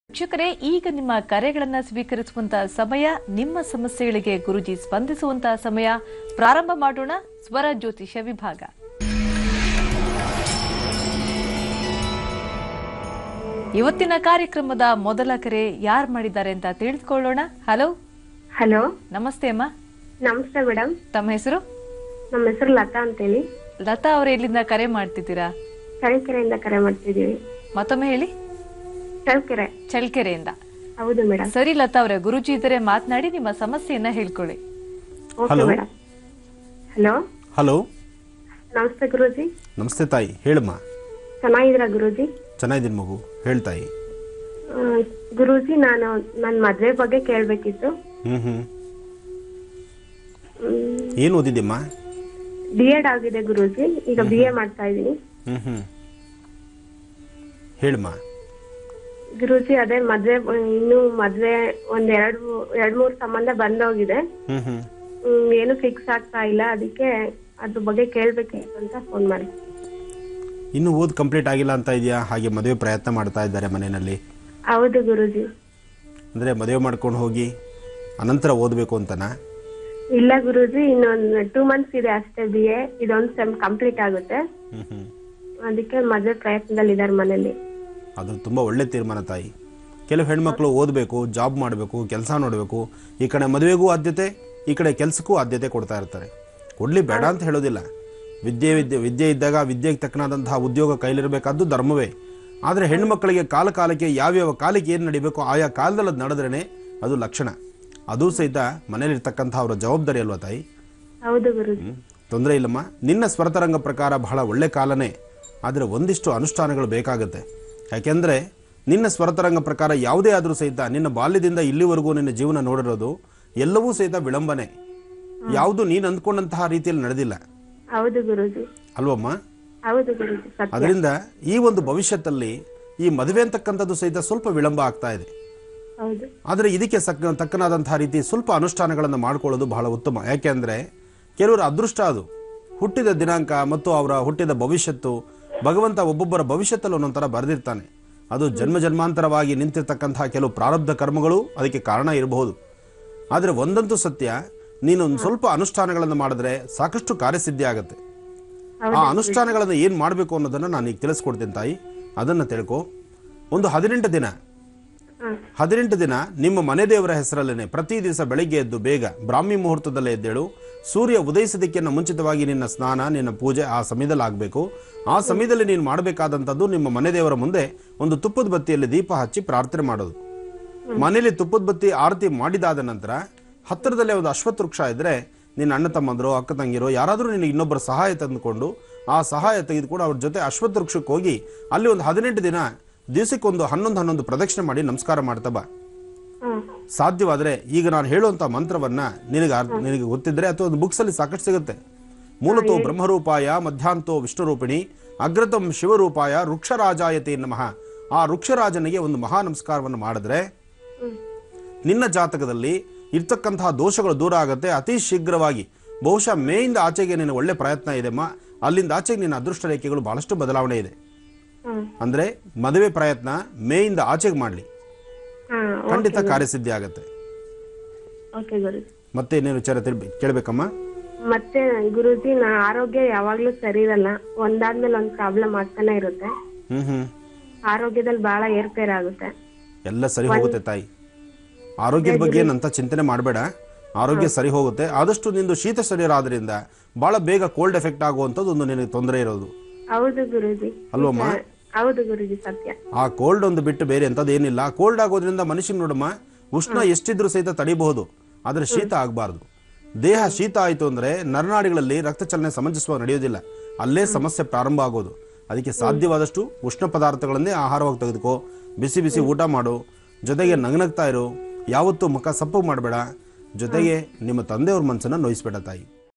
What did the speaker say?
ವೀಕ್ಷಕರೇ ಈಗ ನಿಮ್ಮ ಕರೆಗಳನ್ನ ಸ್ವೀಕರಿಸುವಂತಹ ಸಮಯ ನಿಮ್ಮ ಸಮಸ್ಯೆಗಳಿಗೆ ಗುರುಜಿ ಸ್ಪಂದಿಸುವಂತಹ ಸಮಯ ಪ್ರಾರಂಭ ಮಾಡೋಣ ಸ್ವರ ಜ್ಯೋತಿಷ ವಿಭಾಗ ಇವತ್ತಿನ ಕಾರ್ಯಕ್ರಮದ ಮೊದಲ ಕರೆ ಯಾರು ಮಾಡಿದ್ದಾರೆ ಅಂತ ತಿಳಿದುಕೊಳ್ಳೋಣ ಹಲೋ ಹಲೋ ನಮಸ್ತೆ ಅಮ್ಮ ನಮಸ್ತೆ ಮೇಡಮ್ ತಮ್ಮ ಹೆಸರು ನಮ್ಮ ಹೆಸರು ಲತಾ ಅಂತೇಳಿ ಲತಾ ಅವರು ಎಲ್ಲಿಂದ ಕರೆ ಮಾಡ್ತಿದ್ದೀರಾ ಚಳ್ಳಕೆರೆಯಿಂದ ಕರೆ ಮಾಡ್ತಿದೀವಿ ಮತ್ತೊಮ್ಮೆ ಹೇಳಿ ಚಳ್ಳಕೆರೆ ಚಳ್ಕೆರೆಯಿಂದ ಹೌದು ಮೇಡಮ್ ಸರಿ ಲತಾ ಅವರೇ ಗುರುಜಿ ಇದ್ದರೆ ಮಾತನಾಡಿ ನಿಮ್ಮ ಸಮಸ್ಯೆಯನ್ನ ಹೇಳ್ಕೊಳ್ಳಿ okay Hello. Madam hello hello ನಮಸ್ತೆ ಗುರೂಜಿ ನಮಸ್ತೆ ತಾಯಿ ಹೇಳಮ್ಮ ಚೆನ್ನಾಗಿದ್ದೀರಾ ಗುರೂಜಿ ಚೆನ್ನಾಗಿದ್ದೀನಿ ಮಗು ಹೇಳ್ತಾಯಿ ಆ, ಗುರೂಜಿ ನಾನು ನನ್ನ ಮದ್ವೆ ಬಗ್ಗೆ ಕೇಳ್ಬೇಕಿತ್ತು ಹ್ಞೂ ಹ್ಞೂ ಏನು ಓದಿದ್ಯಮ್ಮ ಬಿ ಎಡ್ ಆಗಿದೆ ಗುರೂಜಿ ಈಗ ಬಿ ಎ ಮಾಡ್ತಾ ಇದ್ದೀನಿ ಹ್ಞೂ ಹ್ಞೂ ಹೇಳಮ್ಮ ಗುರೂಜಿ ಅದೇ ಮದ್ವೆ ಇನ್ನು ಮದ್ವೆ ಒಂದ್ ಎರಡು ಎರಡ್ ಮೂರ್ ಸಂಬಂಧ ಬಂದೋಗಿದೆ ಹ್ಞೂ ಹ್ಞೂ ಹ್ಮ್, ಏನು ಫಿಕ್ಸ್ ಆಗ್ತಾ ಇಲ್ಲ ಅದಕ್ಕೆ ಅದ್ರ ಬಗ್ಗೆ ಕೇಳ್ಬೇಕಿತ್ತು ಅಂತ ಫೋನ್ ಮಾಡಿ ಇನ್ನೂ ಓದ್ ಕಂಪ್ಲೀಟ್ ಆಗಿಲ್ಲ ಅಂತ ಇದೆಯಾ ಹಾಗೆ ಮದುವೆ ಪ್ರಯತ್ನ ಮಾಡ್ತಾ ಇದ್ದಾರೆ ಮನೆಯಲ್ಲಿ ಹೌದು ಗುರೂಜಿ ಅಂದರೆ ಮದುವೆ ಮಾಡ್ಕೊಂಡು ಹೋಗಿ ಅನಂತರ ಓದಬೇಕು ಅಂತನಾ ಇಲ್ಲ ಗುರೂಜಿ ಇನ್ನೊಂದು ಟೂ ಮಂತ್ಸ್ ಇದೆ ಅಷ್ಟೇ ಬಿ ಎ ಇದೊಂದು ಸೆಮ್ ಕಂಪ್ಲೀಟ್ ಆಗುತ್ತೆ ಹ್ಞೂ ಹ್ಞೂ ಅದಕ್ಕೆ ಮದುವೆ ಪ್ರಯತ್ನದಲ್ಲಿ ಇದಾರೆ ಮನೇಲಿ ಅದು ತುಂಬ ಒಳ್ಳೆ ತೀರ್ಮಾನ ತಾಯಿ ಕೆಲವು ಹೆಣ್ಮಕ್ಳು ಓದಬೇಕು ಜಾಬ್ ಮಾಡಬೇಕು ಕೆಲಸ ನೋಡಬೇಕು ಈ ಕಡೆ ಮದುವೆಗೂ ಆದ್ಯತೆ ಈ ಕಡೆ ಕೆಲಸಕ್ಕೂ ಆದ್ಯತೆ ಕೊಡ್ತಾ ಇರ್ತಾರೆ ಕೊಡಲಿ ಬೇಡ ಅಂತ ಹೇಳೋದಿಲ್ಲ ವಿದ್ಯೆ ವಿದ್ಯೆ ವಿದ್ಯೆ ಇದ್ದಾಗ ವಿದ್ಯೆಗೆ ತಕ್ಕನಾದಂತಹ ಉದ್ಯೋಗ ಕೈಲಿರಬೇಕಾದ್ದು ಧರ್ಮವೇ ಆದರೆ ಹೆಣ್ಮಕ್ಳಿಗೆ ಕಾಲ ಕಾಲಕ್ಕೆ ಯಾವ್ಯಾವ ಕಾಲಕ್ಕೆ ಏನು ನಡಿಬೇಕು ಆಯಾ ಕಾಲದಲ್ಲಿ ಅದು ನಡೆದ್ರೇ ಅದು ಲಕ್ಷಣ ಅದು ಸಹಿತ ಮನೇಲಿರ್ತಕ್ಕಂಥ ಅವರ ಜವಾಬ್ದಾರಿ ಅಲ್ವಾ ತಾಯಿ ಹೌದು ಗುರೂಜಿ ತೊಂದರೆ ಇಲ್ಲಮ್ಮ ನಿನ್ನ ಸ್ವರತರಂಗ ಪ್ರಕಾರ ಬಹಳ ಒಳ್ಳೆ ಕಾಲನೇ ಆದರೆ ಒಂದಿಷ್ಟು ಅನುಷ್ಠಾನಗಳು ಬೇಕಾಗುತ್ತೆ ಯಾಕೆಂದರೆ ನಿನ್ನ ಸ್ವರತರಂಗ ಪ್ರಕಾರ ಯಾವುದೇ ಆದರೂ ಸಹಿತ ನಿನ್ನ ಬಾಲ್ಯದಿಂದ ಇಲ್ಲಿವರೆಗೂ ನಿನ್ನ ಜೀವನ ನೋಡಿರೋದು ಎಲ್ಲವೂ ಸಹಿತ ವಿಳಂಬನೆ ಯಾವುದು ನೀನು ಅಂದ್ಕೊಂಡಂತಹ ರೀತಿಯಲ್ಲಿ ನಡೆದಿಲ್ಲ ಹೌದು ಗುರೂಜಿ ಅಲ್ವಮ್ಮ ಹೌದು ಗುರೂಜಿ ಸತ್ಯ ಅದರಿಂದ ಈ ಒಂದು ಭವಿಷ್ಯದಲ್ಲಿ ಈ ಮದುವೆ ಅಂತಕ್ಕಂಥದ್ದು ಸಹಿತ ಸ್ವಲ್ಪ ವಿಳಂಬ ಆಗ್ತಾ ಇದೆ ಹೌದು ಆದರೆ ಇದಕ್ಕೆ ಸಕ್ಕ ತಕ್ಕನಾದಂತಹ ರೀತಿ ಸ್ವಲ್ಪ ಅನುಷ್ಠಾನಗಳನ್ನು ಮಾಡ್ಕೊಳ್ಳೋದು ಬಹಳ ಉತ್ತಮ ಯಾಕೆಂದರೆ ಕೆಲವರ ಅದೃಷ್ಟ ಅದು ಹುಟ್ಟಿದ ದಿನಾಂಕ ಮತ್ತು ಅವರ ಹುಟ್ಟಿದ ಭವಿಷ್ಯತ್ತು ಭಗವಂತ ಒಬ್ಬೊಬ್ಬರ ಭವಿಷ್ಯತ್ತಲ್ಲಿ ಒಂದೊಂಥರ ಬರೆದಿರ್ತಾನೆ ಅದು ಜನ್ಮ ಜನ್ಮಾಂತರವಾಗಿ ನಿಂತಿರ್ತಕ್ಕಂತಹ ಕೆಲವು ಪ್ರಾರಬ್ಧ ಕರ್ಮಗಳು ಅದಕ್ಕೆ ಕಾರಣ ಇರಬಹುದು ಆದರೆ ಒಂದಂತೂ ಸತ್ಯ ನೀನು ಒಂದು ಸ್ವಲ್ಪ ಅನುಷ್ಠಾನಗಳನ್ನು ಮಾಡಿದ್ರೆ ಸಾಕಷ್ಟು ಕಾರ್ಯಸಿದ್ಧಿ ಆಗುತ್ತೆ ಆ ಅನುಷ್ಠಾನಗಳನ್ನು ಏನು ಮಾಡಬೇಕು ಅನ್ನೋದನ್ನು ನಾನು ಈಗ ತಿಳಿಸ್ಕೊಡ್ತೀನಿ ತಾಯಿ ಅದನ್ನು ತಿಳ್ಕೊ ಒಂದು ಹದಿನೆಂಟು ದಿನ ಹದಿನೆಂಟು ದಿನ ನಿಮ್ಮ ಮನೆ ದೇವರ ಹೆಸರಲ್ಲೇನೆ ಪ್ರತಿ ದಿವಸ ಬೆಳಿಗ್ಗೆ ಎದ್ದು ಬೇಗ ಬ್ರಾಹ್ಮಿ ಮುಹೂರ್ತದಲ್ಲೇ ಎದ್ದೇಳು ಸೂರ್ಯ ಉದಯಿಸೋದಕ್ಕಿಂತ ಮುಂಚಿತವಾಗಿ ನಿನ್ನ ಸ್ನಾನ ನಿನ್ನ ಪೂಜೆ ಆ ಸಮಯದಲ್ಲಿ ಆಗಬೇಕು ಆ ಸಮಯದಲ್ಲಿ ನೀನು ಮಾಡಬೇಕಾದಂಥದ್ದು ನಿಮ್ಮ ಮನೆ ದೇವರ ಮುಂದೆ ಒಂದು ತುಪ್ಪದ ಬತ್ತಿಯಲ್ಲಿ ದೀಪ ಹಚ್ಚಿ ಪ್ರಾರ್ಥನೆ ಮಾಡೋದು ಮನೆಯಲ್ಲಿ ತುಪ್ಪದ ಬತ್ತಿ ಆರತಿ ಮಾಡಿದಾದ ನಂತರ ಹತ್ತಿರದಲ್ಲೇ ಒಂದು ಅಶ್ವತ್ಥ ವೃಕ್ಷ ಇದ್ರೆ ನಿನ್ನ ಅಣ್ಣ ತಮ್ಮಂದರು ಅಕ್ಕ ತಂಗಿರೋ ಯಾರಾದರೂ ನಿನಗೆ ಇನ್ನೊಬ್ಬರ ಸಹಾಯ ತಂದುಕೊಂಡು ಆ ಸಹಾಯ ತೆಗೆದುಕೊಂಡು ಅವ್ರ ಜೊತೆ ಅಶ್ವತ್ಥ ವೃಕ್ಷಕ್ಕೆ ಹೋಗಿ ಅಲ್ಲಿ ಒಂದು ಹದಿನೆಂಟು ದಿನ ದಿವಸಕ್ಕೊಂದು ಹನ್ನೊಂದು ಹನ್ನೊಂದು ಪ್ರದಕ್ಷಿಣೆ ಮಾಡಿ ನಮಸ್ಕಾರ ಮಾಡ್ತಾ ಬಾ ಹ್ಮ್ ಸಾಧ್ಯವಾದರೆ ಈಗ ನಾನು ಹೇಳುವಂಥ ಮಂತ್ರವನ್ನ ನಿನಗೆ ಅರ್ಥ- ನಿನಗೆ ಗೊತ್ತಿದ್ರೆ ಅಥವಾ ಒಂದು ಬುಕ್ಸಲ್ಲಿ ಸಾಕಷ್ಟು ಸಿಗುತ್ತೆ ಮೂಲತೋ ಬ್ರಹ್ಮರೂಪಾಯ ಮಧ್ಯಾಂತೋ ವಿಷ್ಣುರೂಪಿಣಿ ಅಗ್ರತಂ ಶಿವರೂಪಾಯ ವೃಕ್ಷರಾಜಾಯತೆ ನಮಃ ಆ ವೃಕ್ಷರಾಜನಿಗೆ ಒಂದು ಮಹಾ ನಮಸ್ಕಾರವನ್ನು ಮಾಡಿದ್ರೆ ನಿನ್ನ ಜಾತಕದಲ್ಲಿ ಇರ್ತಕ್ಕಂತಹ ದೋಷಗಳು ದೂರ ಆಗುತ್ತೆ ಅತಿ ಶೀಘ್ರವಾಗಿ ಬಹುಶಃ ಮೇಯಿಂದ ಆಚೆಗೆ ನಿನ್ನ ಒಳ್ಳೆ ಪ್ರಯತ್ನ ಇದೆಮ್ಮ ಅಲ್ಲಿಂದ ಆಚೆಗೆ ನಿನ್ನ ಅದೃಷ್ಟ ರೇಖೆಗಳು ಬಹಳಷ್ಟು ಬದಲಾವಣೆ ಇದೆ ಹ್ಮ್ ಅಂದ್ರೆ ಮದುವೆ ಪ್ರಯತ್ನ ಮೇಯಿಂದ ಆಚೆಗೆ ಮಾಡಲಿ ಹಾ ಖಂಡಿತ ಕಾರ್ಯಸಿದ್ಧಿ ಆಗುತ್ತೆ ಓಕೆ ಗುರೂಜಿ ಮತ್ತೆ ಏನೇನು ವಿಚಾರ ತಿಳ್ಬೆ ಕೇಳಬೇಕಮ್ಮ ಮತ್ತೆ ಗುರೂಜಿ ನಾ ಆರೋಗ್ಯ ಯಾವಾಗ್ಲೂ ಸರಿ ಇರಲ್ಲ ಒಂದಾದ್ಮೇಲೆ ಒಂದ್ ಪ್ರಾಬ್ಲಮ್ ಆಗ್ತಾನೆ ಇರುತ್ತೆ ಹ್ಮ್ ಹ್ಮ್ ಆರೋಗ್ಯದಲ್ಲಿ ಬಹಳ ಏರ್ಪೇರ್ ಆಗುತ್ತೆ ಎಲ್ಲ ಸರಿ ಹೋಗುತ್ತೆ ತಾಯಿ ಆರೋಗ್ಯದ ಬಗ್ಗೆ ಏನಂತ ಚಿಂತನೆ ಮಾಡಬೇಡ ಆರೋಗ್ಯ ಸರಿ ಹೋಗುತ್ತೆ ಆದಷ್ಟು ನಿಂದು ಶೀತ ಶರೀರ ಆದ್ರಿಂದ ಬಹಳ ಬೇಗ ಕೋಲ್ಡ್ ಎಫೆಕ್ಟ್ ಆಗುವಂಥದ್ದು ಒಂದು ನಿನಗೆ ತೊಂದರೆ ಇರೋದು ಹೌದು ಗುರೂಜಿ ಅಲ್ವಮ್ಮ ಹೌದು ಗುರೂಜಿ ಸತ್ಯ ಆ ಕೋಲ್ಡ್ ಒಂದು ಬಿಟ್ಟು ಬೇರೆ ಎಂಥದ್ದು ಏನಿಲ್ಲ ಕೋಲ್ಡ್ ಆಗೋದ್ರಿಂದ ಮನುಷ್ಯನ ನೋಡಮ್ಮ ಉಷ್ಣ ಎಷ್ಟಿದ್ರೂ ಸಹಿತ ತಡಿಬಹುದು ಆದರೆ ಶೀತ ಆಗಬಾರ್ದು ದೇಹ ಶೀತ ಆಯಿತು ಅಂದರೆ ನರನಾಡಿಗಳಲ್ಲಿ ರಕ್ತ ಚಲನೆ ಸಮಂಜಸವಾಗಿ ನಡೆಯೋದಿಲ್ಲ ಅಲ್ಲೇ ಸಮಸ್ಯೆ ಪ್ರಾರಂಭ ಆಗೋದು ಅದಕ್ಕೆ ಸಾಧ್ಯವಾದಷ್ಟು ಉಷ್ಣ ಪದಾರ್ಥಗಳನ್ನೇ ಆಹಾರವಾಗಿ ತೆಗೆದುಕೋ ಬಿಸಿ ಬಿಸಿ ಊಟ ಮಾಡು ಜೊತೆಗೆ ನಗನಗ್ತಾ ಇರು ಯಾವತ್ತೂ ಮುಖ ಸಪ್ಪು ಮಾಡಬೇಡ ಜೊತೆಗೆ ನಿಮ್ಮ ತಂದೆಯವ್ರ ಮನಸ್ಸನ್ನು ನೋಯಿಸ್ಬೇಡ ತಾಯಿ